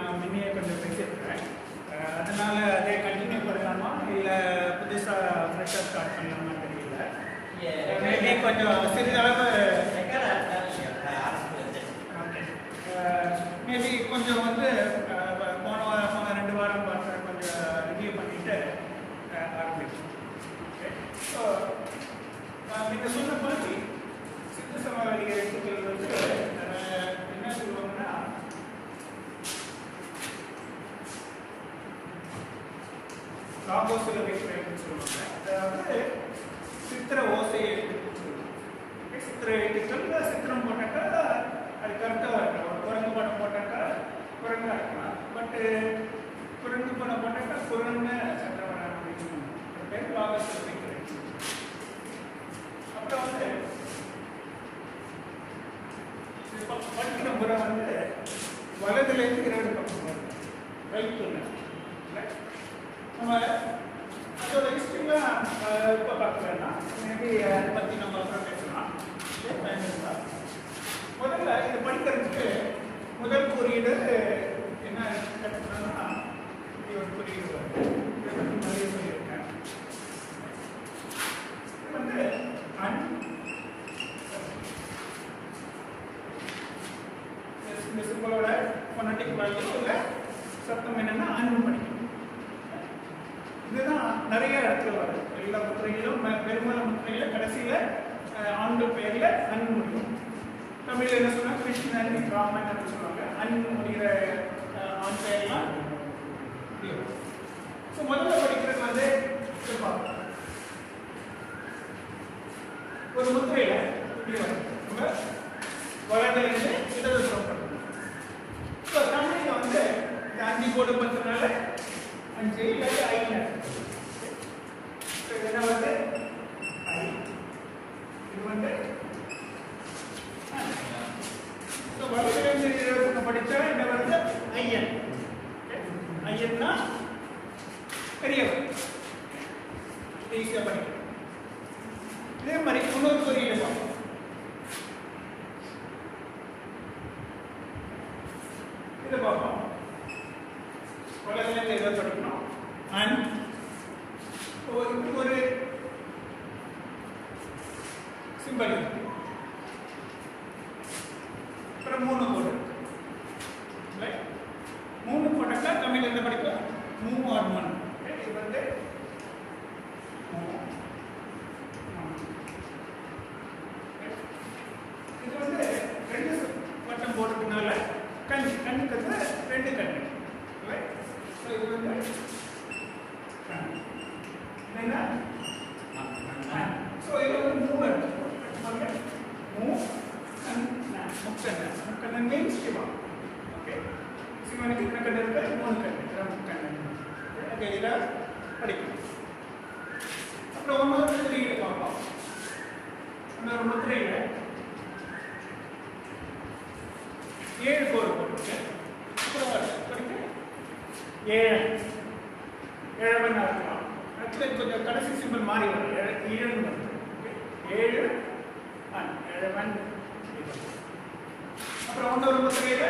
நான் முன்னையே கொஞ்சம் பேசியிருக்கிறேன் அஹ் அதனால அதே கண்டினியூ பண்ணலாமா இல்லை புதுசாக ஃப்ரெஷ்ஷாக ஸ்டார்ட் பண்ணலாமா தெரியல மேபி கொஞ்சம் சிறிதளவு மேபி கொஞ்சம் வந்து அஹ், போன வாரம் போன ரெண்டு வாரம் பார்த்து கொஞ்சம் ரிவ்யூ பண்ணிட்டு அஹ், ஆரம்பிக்கும் ஸோ நீங்கள் சொன்ன மாதிரி சித்த சமவெளி எழுத்துக்கள் வந்து அஹ், என்ன சொல்லுவாங்கன்னா லாபோசிலபை ஃப்ரேம்னு சொல்லுவாங்க அதாவது சித்திர ஓசை எழுத்துக்கள் சொல்லுவாங்க Okay, சித்திர எழுத்துக்கள் சித்திரம் போட்டாக்கா அது கரெக்டாக இருக்கலாம் ஒரு குரங்கு படம் போட்டாக்கா குரங்கா இருக்கலாம் பட்டு குரங்கு படம் போட்டாக்கா குரங்கு சக்கரவரம் அப்படின்னு ஒரு பேர் லாபோசிலபை ஃப்ரேம் அப்புறம் வந்து இது ப- படிக்கிற முறை வந்து வலதுலேருந்து இரண்டு பக்கம் வரும் ரைட் டு லெஃப்ட் நம்ம அதோட ஹிஸ்ட்ரிலாம் இப்போ பார்க்க வேண்டாம் மேபி அதை பற்றி நம்ம அப்புறம் பேசலாம் Okay, time இருந்தா. முதல்ல இதை படிக்கிறதுக்கு முதல் குறியீடு என்ன கற்றுக்கணும்னா இப்படி ஒரு குறியீடு வருது இதை பற்றி நிறைய சொல்லியிருக்கேன் இது வந்து அன் இந்த சிம்பிளோட ஃபொனட்டிக் வேல்யூ இல்லை சத்தம் என்னன்னா அன்பு படிக்கணும் இதுதான் நிறைய இடத்துல வரும் எல்லா முத்திரையிலும் ம- பெரும்பாலும் முத்திரையில கடைசியில அஹ், ஆண்கள் பெயர்ல அன் முடியும் தமிழ்ல என்ன சொன்னா கிருஷ்ணன் ராமன் அப்படின்னு சொல்லுவாங்க அன் முடிகிற அஹ், ஆண் பெயர்லாம் ஸோ முதல்ல படிக்கிறது வந்து இது பார்ப்போம். ஒரு முத்திரையில இப்படி வரும் நம்ம வலதுல இருந்து இடது புறம் பண்ணணும் ஸோ தமிழ்ல வந்து இந்த அஞ்சு கோடு பத்துனால அஞ்சு இல்லாட்டி ஐந்து ஸோ இது என்ன வந்து ஐ இது வந்து ஸோ வலதுலேருந்து இருபது படித்தா என்ன வருது ஐயன் ஐயன்னா பெரியவர் ஈஸியாக படிக்கலாம் இதே மாதிரி இன்னொரு குறியீடு பார்ப்போம் இதை பார்ப்போம் வலதுலேருந்து எதை படிக்கணும் அண்ட் ஒரு ஒரு சிம்பிள் இருக்கு அப்புறம் மூணு கோடு Right? மூணு போட்டாக்கா தமிழ் என்ன படிக்கலாம் மூணு ஆட் ஒன் இது வந்து மூ, ஆ. இது வந்து ரெண்டு வட்டம் போடுறதுனால கண் கண்ணுக்கு ரெண்டு கண்ணு Right? So இது வந்து கண். என்னன்னா ஸோ இது வந்து மூவர் மூ கண் முக்கண்ணன் முக்கண்ணன் மீன்ஸ் சிவா ஓகே சிவனுக்கு இத்தனை கண்ணு இருக்கு மூணு கண்ணு இதான் முக்கண்ணன் ஓகே இதில் படிக்கணும் அப்புறம் இன்னொரு முத்திரையை பார்ப்போம் இன்னொரு முத்திரையில் ஏழு கோடு போட்டுருக்கு அப்புறம் படிக்க ஏழு ஏழவன் இருக்கலாம் அடுத்து கொஞ்சம் கடைசி சிம்பிள் மாறி வரும் ஏழு ஈழன் வருது Okay? ஏழு அன் ஏழவன் இது. அப்புறம் இன்னொரு முத்திரையில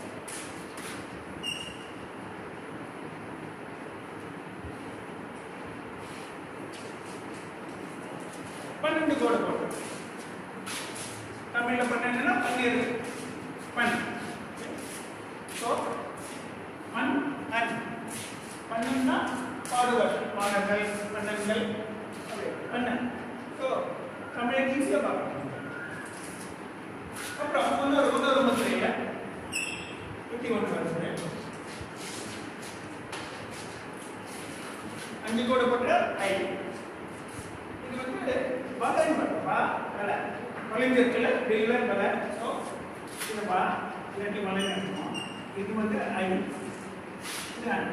பன்னெண்டு கோடு போட்டு தமிழ்ல பன்னெண்டுன்னா பன்னிரு பன் ஸோ அன் அன் பன்னெண்டுனா பாடுவார் பாடங்கள் பன்னங்கள் பன்னன் ஸோ தமிழை ஈஸியாக பார்க்கணும் அப்புறம் இன்னொரு இன்னொரு முத்திரையில் நூற்றி ஒன்று வருது அஞ்சு கோடு போட்டு ஐ இது வந்து வலைன்னு வரும் வா வலை வளைஞ்சிருக்குல்ல வெளியில வலை ஸோ இது வா இல்லாட்டி வலைன்னு இருக்கணும் இது வந்து ஐ இது அன்.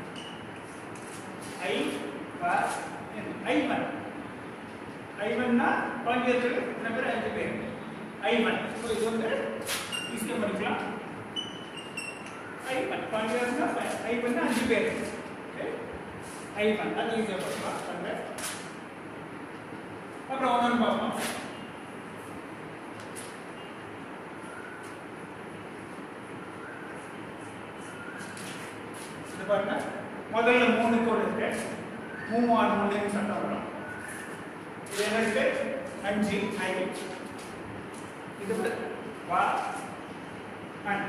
ஐ வா ஐவன் ஐவன்னா பாண்டியர்கள் எத்தனை பேர் அஞ்சு பேர் ஐவன் ஸோ இது வந்து ஈஸியாக படிக்கலாம் ஐவன் பாண்டியர்னா ஐவன்னா அஞ்சு பேர் Okay? ஐவன் அது ஈஸியாக படிக்கலாம் பாருங்க அப்புறம் ஒன்று பார்ப்போம் பாருங்க முதல்ல மூணு கோடு இருக்கு மூணு ஆறு மூணு சட்டம் வரும் இது என்ன இருக்கு அஞ்சு ஐ இது வந்து வா அன்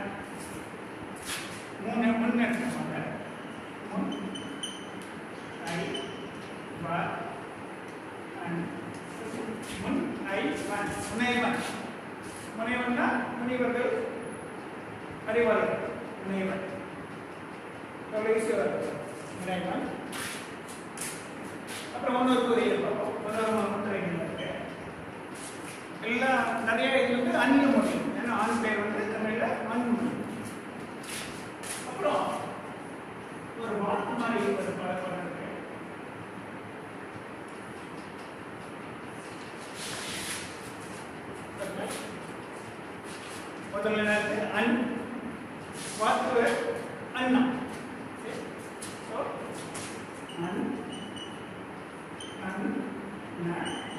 மூணு முன்னு எடுத்துக்கோங்க முன் ஐ வா அன் முன் ஐ வன் முனைவன் முனைவன்னா முனிவர்கள் அறிவாளர்கள் முனைவன் எவ்வளோ ஈஸியாக வருது முனைவன் அப்புறம் இன்னொரு குறியீடு பார்ப்போம் இன்னொரு முத்திரைகள் இருக்கு எல்லாம் நிறைய இது வந்து அந்நிய மொழி ஏன்னா ஆண் பேர் வந்து தமிழ்ல அந்நிய மொழி அப்புறம் ஒரு வாக்கு மாதிரி ஒரு பழக்கம் இருக்கு முதல்ல என்ன இருக்கு அன் வாக்கு அண்ணா So, அன் அன் ந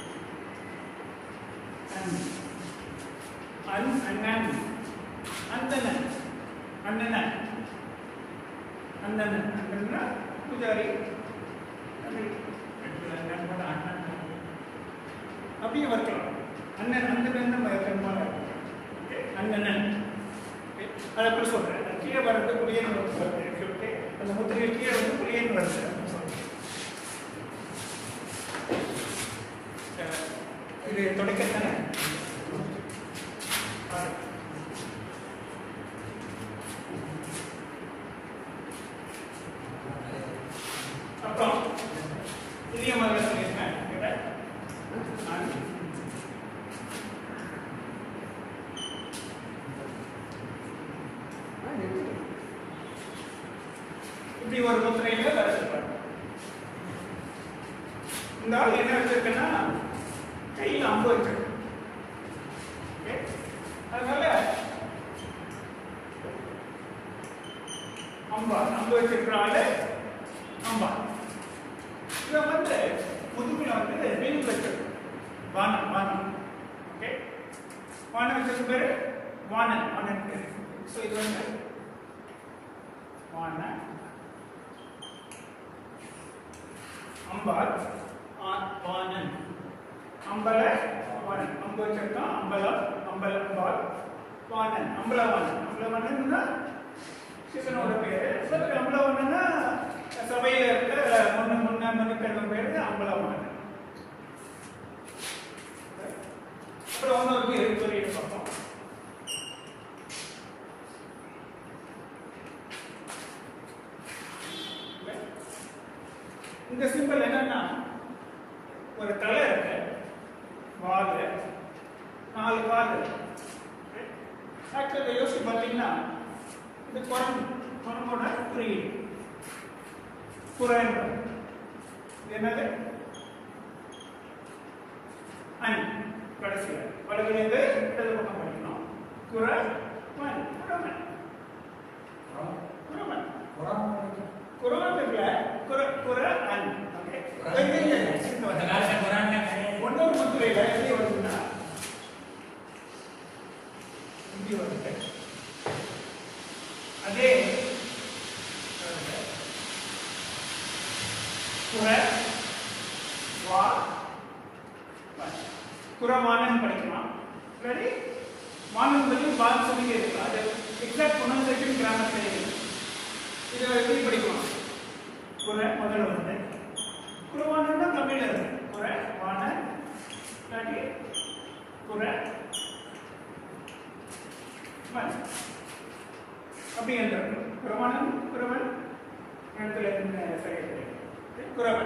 அன் அன் அண்ணன் அந்தனன் அண்ணனன் அண்ணனன் அண்ணன்னா பூஜாரி தமிழ் அண்ணன் கூட அண்ணன் அப்படியே வரலாம் அண்ணன் அண்ணன் நம்ம பெரும்பாலும் அண்ணனன் Okay. அதை அப்புறம் சொல்றேன் அது கீழே வர்றது புளியன் வருது ஓகே அந்த முத்திரையை கீழே வந்து புளியன் வருது அப்படின்னு சொல்றேன். அஹ் இது தொடக்கத்தானே பாருங்க. அப்புறம் இதே மாதிரி சொல்லியிருக்கேன் கிட்ட நான் இப்படி ஒரு முத்திரையில வரைச்சிருப்பாங்க இந்த ஆள் என்ன வச்சிருக்கேன்னா கையில் அம்பு வச்சிருக்கு Okay? அதனால அம்பா அம்பு வச்சிருக்கிற ஆளு அம்பா இவன் வந்து முதுகுல வந்து வில் வச்சிருக்கு வானம் வானம் ஓகே வானம் வச்சிருக்க பேரு வானன் வானன் பேரு ஸோ இது வந்து வானன் அம்பாள் ஆ- வாணன் அம்பல வாணன் அம்பு வச்சிருக்கான் அம்பலம் அம்பல அம்பாள் வாணன் அம்பலவாணன் அம்பலவாணன்னா சிவனோட பேரு பட் அம்பலவாணன்னா சபையில இருக்க முன்ன முன்ன மனுக்கள் பேரு அம்பலவாணன் அப்புறம் இன்னொரு பேர் சொல்லிட்டு பார்ப்போம் இந்த சிம்பிள் என்னன்னா ஒரு தலை இருக்கு வால் நாலு வால் ஆக்சுவலாக யோசிச்சு பார்த்தீங்கன்னா இது குரங்கு குரங்கோட குறியீடு குரங்கு இது என்னது அன் கடைசியில் வலதுலேருந்து இடது பக்கம் படிக்கணும் குர மன் குரமன் குரமன் குரமன் இருக்குல்ல குர குர அன் ஓகே ஒன்னொரு முத்திரையில எப்படி வருதுன்னா இப்படி வருது அதே குர வா வன். குரவானன் படிக்கலாம் இல்லாட்டி வானன் பற்றி பால் சொல்லி இருக்கலாம் அது எக்ஸாக்ட் ப்ரொனன்சியேஷன் கிராமர் தெரியும் இதை எப்படி படிக்கலாம் குர முதல்ல வந்து குரவானன்னா தமிழ்ல இருக்கு குர வான இல்லாட்டி குர வன். அப்படி எழுதுறது குரவானன் குரவன் இடத்துல என்ன சரியா தெரியும் குரவன்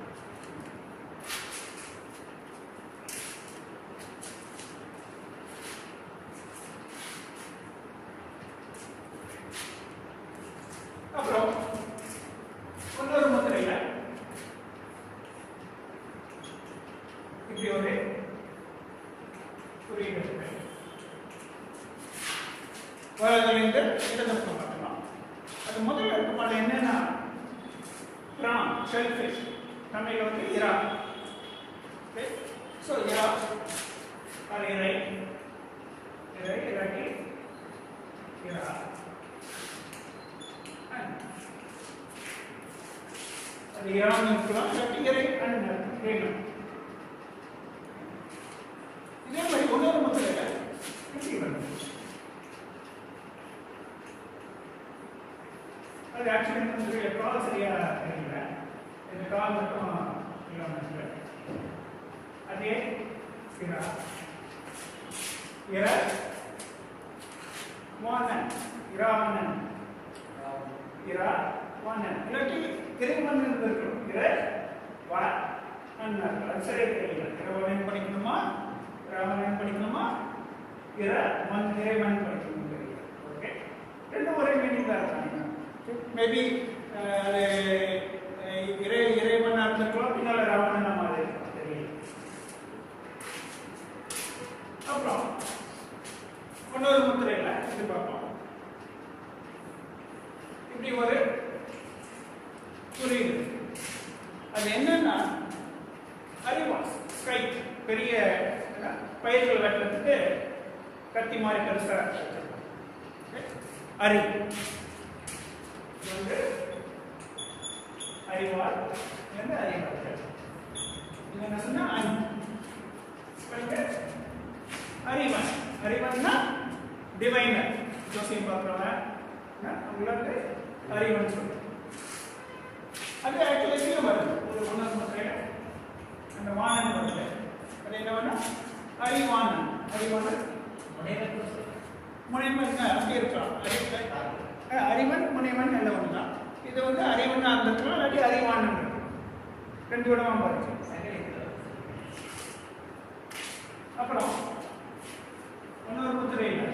அப்புறம் இன்னொரு முத்திரையில இப்படி ஒரு குறியீடு இருக்கு வலதுலேருந்து இடது பக்கம் பார்க்கலாம் அது முதல்ல இருக்க பாடம் என்னன்னா பிரான் ஷெல்ஃபிஷ் தமிழ்ல வந்து இறா ஸோ இறா அது இறை இறை இறக்கி இறா அது இராமன் இருக்கலாம் இல்லாட்டி இறை அண்ணன் இறைவன் இதே மாதிரி ஒன்னொரு முத்திரையில இப்படி வரும் அது ஆக்சுவலி வந்து கால் சரியா தெரியல இந்த கால் மட்டும் இல்லாம இருக்கு அதே இரா இர வானன் இராவணன் இரா வானன் இல்லாட்டி இறைவன் இருக்கணும் இர வா அண்ணன் அது சரியா தெரியல இறைவன் படிக்கணுமா ராவணன் படிக்கணுமா இர மண் இறைவன் படிக்கணும் தெரியல ஓகே ரெண்டும் ஒரே மீனிங் தான் இருக்காங்க மேபி இறை இறைவனா இருந்திருக்கலாம் பின்னால ராவணனா மாறி இருக்கலாம் தெரியல அப்புறம் இன்னொரு முத்திரையில இது பார்ப்போம் இப்படி ஒரு புரியுது அது என்னன்னா அறிவாஸ் ஸ்கைட் பெரிய என்ன, பயிர்கள் வெட்டுறதுக்கு கத்தி மாதிரி பெருசா வச்சிருக்கோம். Okay? அறி இது வந்து அறிவாள் இது வந்து அறிவாள் இது என்ன சொன்னா அன் பாருங்க. அறிவன் அறிவன்னா டிவைனர் ஜோசியம் பார்க்குறவங்க அவங்கள வந்து அறிவன் சொல்லுவோம் அது ஆக்சுவலி கீழே வருது ஒரு ஒன்றாம் முத்திரையில அந்த வானன் வருது அது என்ன வேணா அறிவானன் அறிவானன் முனைவன் அப்படி இருக்கலாம் அறி- அஹ் அறிவன் முனைவன் நல்ல ஒன்று தான் இது வந்து அறிவன் இருந்திருக்கலாம் இல்லாட்டி அறிவானன் இருக்கும். ரெண்டு விடமா வருது அப்புறம் இன்னொரு முத்திரையில்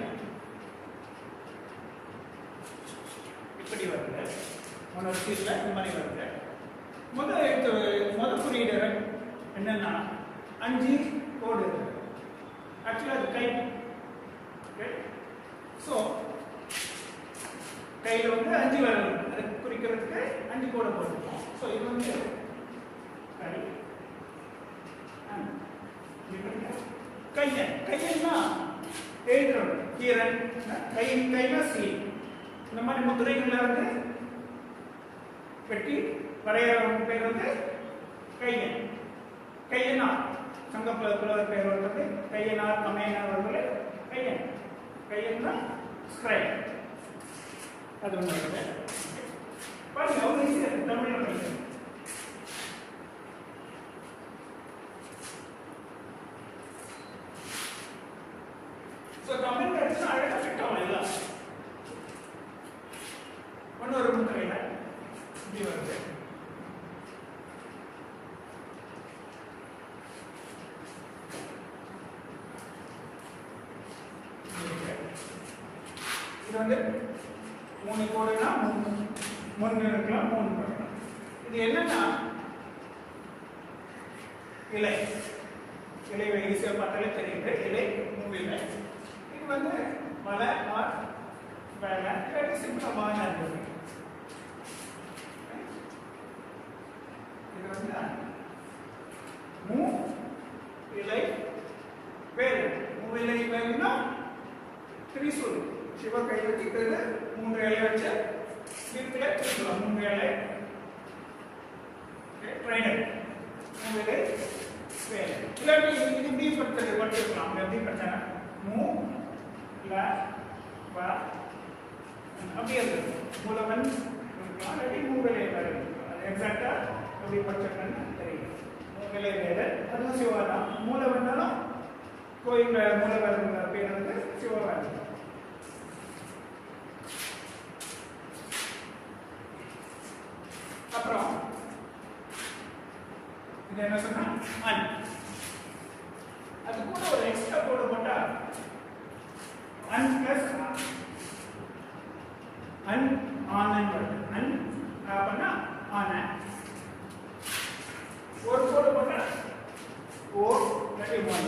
இப்படி வருது இன்னொரு சீட்டில் இந்த மாதிரி வருது முதல் எழுத்து முதல் குறியீடு என்னன்னா அஞ்சு கோடு ஆக்சுவலாக அது கை ஸோ கையில் வந்து அஞ்சு விரல் இருக்கு. அதை குறிக்கிறதுக்கு அஞ்சு கோடு போட்டுருக்கோம் ஸோ இது வந்து கை அண்ட் கையன் கையன்னா எழுதுறோம் கீரன் கை கைனா சி இந்த மாதிரி முத்திரைகள்ல வந்து வெட்டி வரைகிறவங்க பேர் வந்து கையன் கையனா சங்க புல- புலவர் பேர் வந்து கையனார் அமையனார் அவர்களே கையன் கையன்னா ஸ்கிரைப் அது ஒன்று இருக்குது பாருங்க அவ்வளோ ஈஸியாக இருக்கு தமிழில் படிக்கிறது ஸோ தமிழ் படிச்சு அழகாக ஃபிட் ஆகும் எல்லாம் இன்னொரு முத்திரையில் இப்படி வருது இது வந்து மூணு கோடுனா மூணு மூணு இருக்கலாம் மூணு இருக்கலாம் இது என்னன்னா இலை இலை ஈஸியாக பார்த்தாலே தெரியுது இலை மூவில இது வந்து மலை ஆர் வேலை இல்லாட்டி சிம்பிளாக மானா இருக்குது இது வந்து மூ இலை வேல் மூ இலை வேல்னா திரிசூல் சிவ கை வச்சுக்கிறது மூன்று இலை வச்சு வீட்டில் திரிசூலம் மூன்று இலை ட்ரைனர் மூணு இலை வேல் இல்லாட்டி இது இப்படி படுத்தது படிச்சிருக்கலாம் அவங்க எப்படி படிச்சாங்க மூ ல வ அப்படியே இருக்கு மூலவன் இருக்கலாம் இல்லாட்டி மூவிலை வேறு இருக்கலாம் அது எக்ஸாக்டா எப்படி படிச்சிருக்கான்னு தெரியும் மூவிலை வேறு அதுவும் சிவாதான் மூலவன்னாலும் கோயில் மூலவர் பேர் வந்து சிவவான் அப்புறம் இது என்ன சொன்னா அன் அது கூட ஒரு எக்ஸ்ட்ரா கோடு போட்டா அன் பிளஸ் அன் ஆனன் வருது அன் அப்படின்னா ஆன ஒரு கோடு போட்டா ஓ இல்லாட்டி ஒன்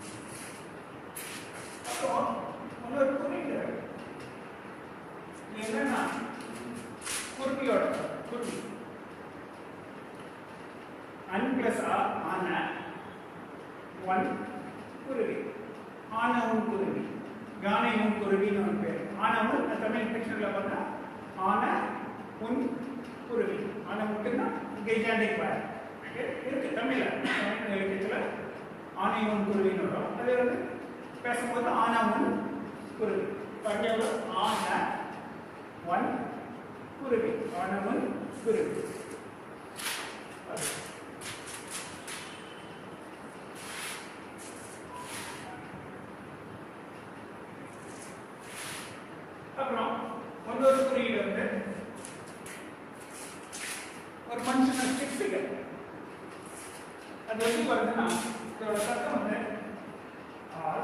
அப்புறம் இன்னொரு குறியீடு இது என்னன்னா குருவியோட குருவி அன் பிளஸ் ஆ ஆன ஒன் குருவி ஆனவன் குருவி கானையும் குருவின்னு ஒரு பேர் ஆனவன் தமிழ் பிக்சரில் பார்த்தா ஆன உன் குருவி ஆன மட்டும்னா gigantic bird. Okay? இருக்கு தமிழ்ல தமிழ் இலக்கியத்துல ஆனைமுன் குருவின்னு வரும் அது வந்து பேசும்போது ஆனாமுன் குருவி பாருங்க எவ்வளவு? ஆன ஒன் குருவி ஆனமுன் குருவி அப்புறம் இன்னொரு குறியீடு வந்து ஒரு மனுஷன ஸ்டிக் ஃபிகர் அது எப்படி வருதுன்னா இதோட சத்தம் வந்து ஆர்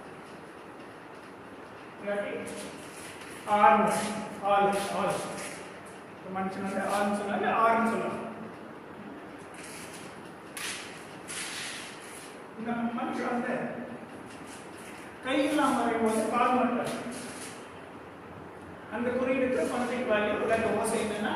இல்லாட்டி ஆர் ஆல் ஆல் ஒரு மனுஷன் வந்து ஆர்னு சொன்னாங்க ஆர்னு சொல்லலாம் இந்த மனுஷன் வந்து கை இல்லாம வரையும்போது கால் மட்டும் அந்த குறியீடுக்கு ஃபோனடிக் வேல்யூ இல்லாட்டி ஓசை என்னன்னா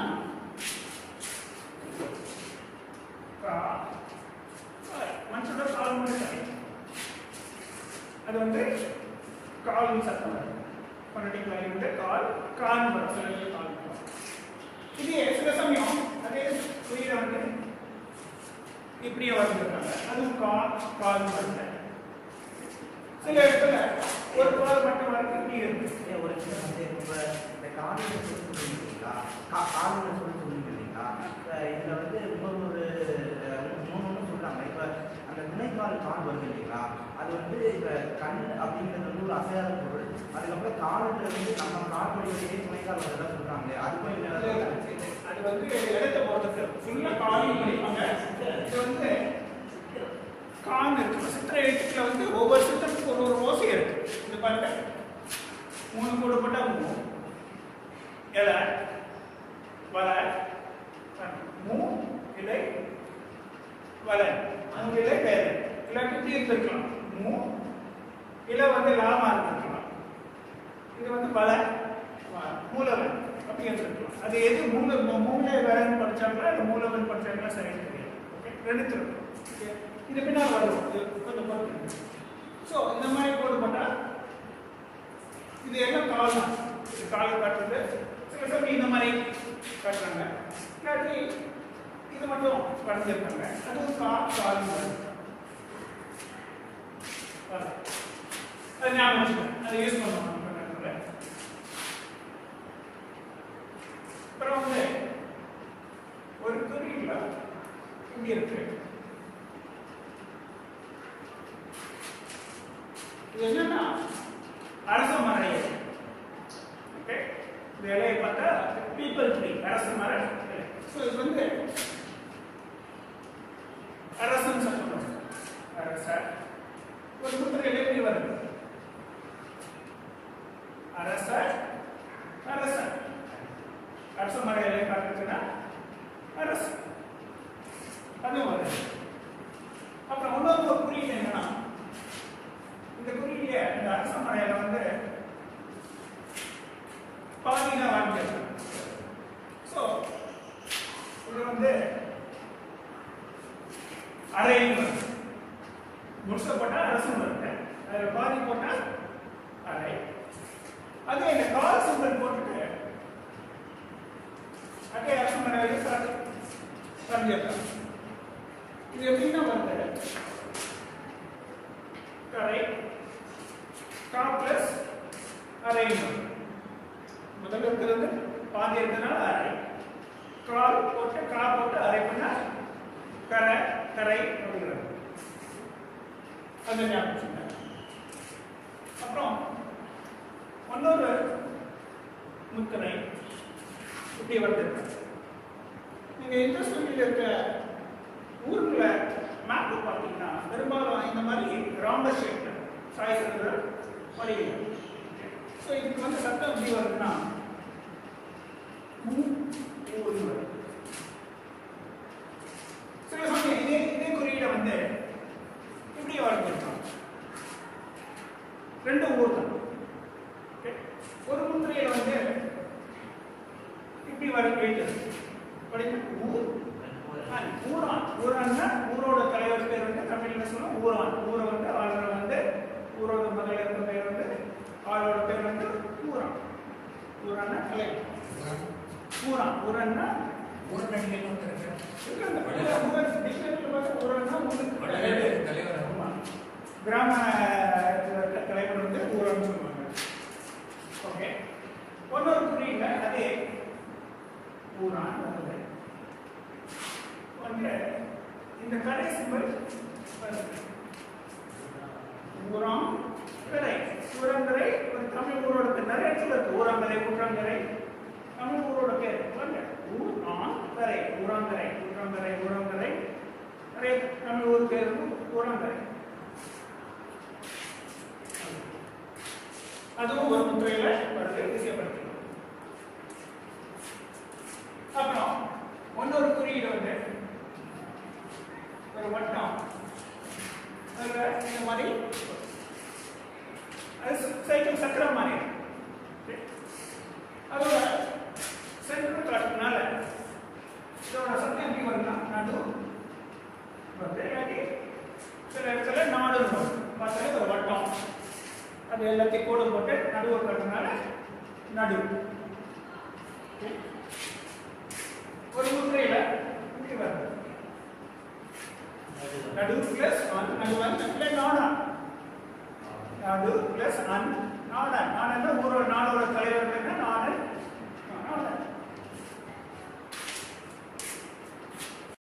கா மனுஷனோட கால் மட்டும் சரி அது வந்து கால் சத்தம் வரும் ஃபோனடிக் வேல்யூ வந்து கால் கால் வரும் சில இடத்துல கால் வரும் இதே சில சமயம் அதே குறியீடை வந்து இப்படியே வரைஞ்சிருக்காங்க அதுவும் கால் கால் வருது சில இடத்துல ஒரு கால் மட்டும் வரைக்கும் இப்படி இருக்கு ஏன் ஒரு சின்ன சந்தேகம் இப்ப இந்த காலையில சொல்லி சொல்லிருக்கீங்களா கா காலையில சொல்லி சொல்லிருக்கீங்களா இப்ப இதுல வந்து இன்னொரு அஹ், மூணு ஒன்று சொல்றாங்க இப்ப அந்த துணைக்கால் கால் வருது இல்லைங்களா அது வந்து இப்ப கண் அப்படிங்கிறது வந்து ஒரு அசையாத பொருள் அதுக்கப்புறம் காலுன்றது வந்து நம்ம கால் வழியிலேயே துணைக்கால் வருதா சொல்றாங்க அது போய் அது அது வந்து இடத்தை பொறுத்தது ஃபுல்லா காலையும் படிப்பாங்க இது வந்து கான் இருக்கு சித்திர எழுத்துக்களை வந்து ஒவ்வொரு சித்திரத்துக்கு ஒரு ஒரு ஓசை இருக்கு இது பாருங்க மூணு கூடப்பட்ட மூ இலை வலை மூ இலை வலை மூ இலை வேலை இல்லாட்டி இப்படி இருந்திருக்கலாம் மூ இலை வந்து லாமா இருந்திருக்கலாம் இது வந்து வலை வ- மூலவன் அப்படி இருந்திருக்கலாம் அது எது மூல மூ- மூலை வேலைன்னு படிச்சாங்களா இல்லை மூலவன் படிச்சாங்களா சரின்னு தெரியாது ஓகே ரெண்டு ஓகே இது பின்னால் வரும் இது கொஞ்சம் பொறுத்து ஸோ இந்த மாதிரி கோடு போட்டால் இது எல்லாம் கால் தான் இது கால் காட்டுறது சில சமயம் இந்த மாதிரி காட்டுறாங்க இல்லாட்டி இது மட்டும் வரைஞ்சிருக்காங்க அதுவும் கா கால் வருது. வருது. அது ஞாபகம் வச்சுக்கோங்க அதை யூஸ் பண்ணுவோம் நம்ம கணக்குல. அப்புறம் வந்து ஒரு குறியில இங்க இருக்கு இது என்னன்னா அரச மர இலை ஓகே இந்த இலையை பார்த்தா பீப்பிள் ட்ரீ அரச மர இலை ஸோ இது வந்து அரசன் சொல்லுவோம் அரச ஒரு முத்திரை எப்படி வருது அரச அரசன் அரச மர இலை காட்டுச்சுன்னா அரசு அதுவும் வருது அப்புறம் இன்னொரு ஒரு குறியீடு என்னன்னா இந்த குறியீடு இந்த அரச மலையில வந்து பாதினா வாங்கியிருக்காங்க ஸோ இது வந்து அரைன்னு வருது முழுச போட்டா அரசு வருது அதில் பாதி போட்டா அரை அதே இந்த கால் சிம்பல் போட்டுட்டு அதே அரசு மலையில வரைஞ்சிருக்காங்க இது எப்படின்னா வருது கரை கா பிளஸ் அரை முதல்ல இருக்கிறது பாதி இருக்கிறதுனால அரை கால் போட்டு கா போட்டு அரை பண்ணா கரை கரை அப்படிங்கிறது அது ஞாபகம் வச்சுக்கோங்க. அப்புறம் இன்னொரு முத்திரை இப்படி வருது நீங்க இண்டஸ்ட்ரியில் இருக்க ஊர்ல மேப் பார்த்தீங்கன்னா பெரும்பாலும் இந்த மாதிரி ராம்ப ஷேப்ல சாய்ஸ் இருக்கிற வடிவில் ஸோ இதுக்கு வந்து சத்தம் எப்படி வருதுன்னா ஊ, ஊன்னு வருது. சில சமயம் இதே இதே குறியீடை வந்து இப்படி வரைஞ்சிருக்காங்க ரெண்டு ஊர் தான் Okay? ஒரு முத்திரையில வந்து இப்படி வரை எழுத்து படிக்க ஊர் ஆ, ஊரான் ஊரான்னா ஊரோட தலைவர் பேர் வந்து தமிழ்ல சொன்னா ஊரான் ஊரை வந்து ஆளோட வந்து ஊரோட முதல்ல இருக்க பேர் வந்து ஆளோட பேர் வந்து ஊரான் ஊரான்னா தலைவர் ஊரான் ஊரன்னா ஊரடங்கில் ஒருத்தர் இருக்காரு. இருக்காங்க. ஊரா- ஊரா dictionary-ல பார்த்தா ஊரான்னா ஒண்ணு. தலைவர் தலைவர் ஆமா. கிராம த- தலைவர் வந்து ஊரான்னு சொல்லுவாங்க ஓகே இன்னொரு குறியில அதே ஊரான் வருது ஒன்று இந்த கடை சிம்பல் வருது ஊராம் கரை ஊரங்கரை ஒரு தமிழ் ஊரோட பேர் நிறைய இடத்துல இருக்கு ஊராங்கரை ஊராங்கரை தமிழ் ஊரோட பேர் பாருங்க ஊராம் கரை ஊராங்கரை ஊராங்கரை ஊராங்கரை நிறைய தமிழ் ஊர் பேர் இருக்கு ஊராங்கரை அதுவும் ஒரு முத்திரையில வருது விஷயப்படுத்தணும் அப்புறம் இன்னொரு குறியீடு வந்து ஒரு வட்டம் அதுல இந்த மாதிரி அது சை- சைக்கிள் சக்கரம் மாதிரி இருக்கு. அதோட சென்டர் காட்டுனால இதோட சத்தம் எப்படி வரும்னா நடு வந்து இல்லாட்டி சில இடத்துல நாடு வரும் பார்த்தா இது ஒரு வட்டம் அது எல்லாத்தையும் கோடு போட்டு நடுவு கட்டுறதுனால நடு Okay. ஒரு முத்திரையில இப்படி வருது நடு பிளஸ் ஒன் நடு வந்து நாடா நடு பிளஸ் அன் நாடன் நாடன் ஊரோட நாடோட தலைவர் என்ன நாடன்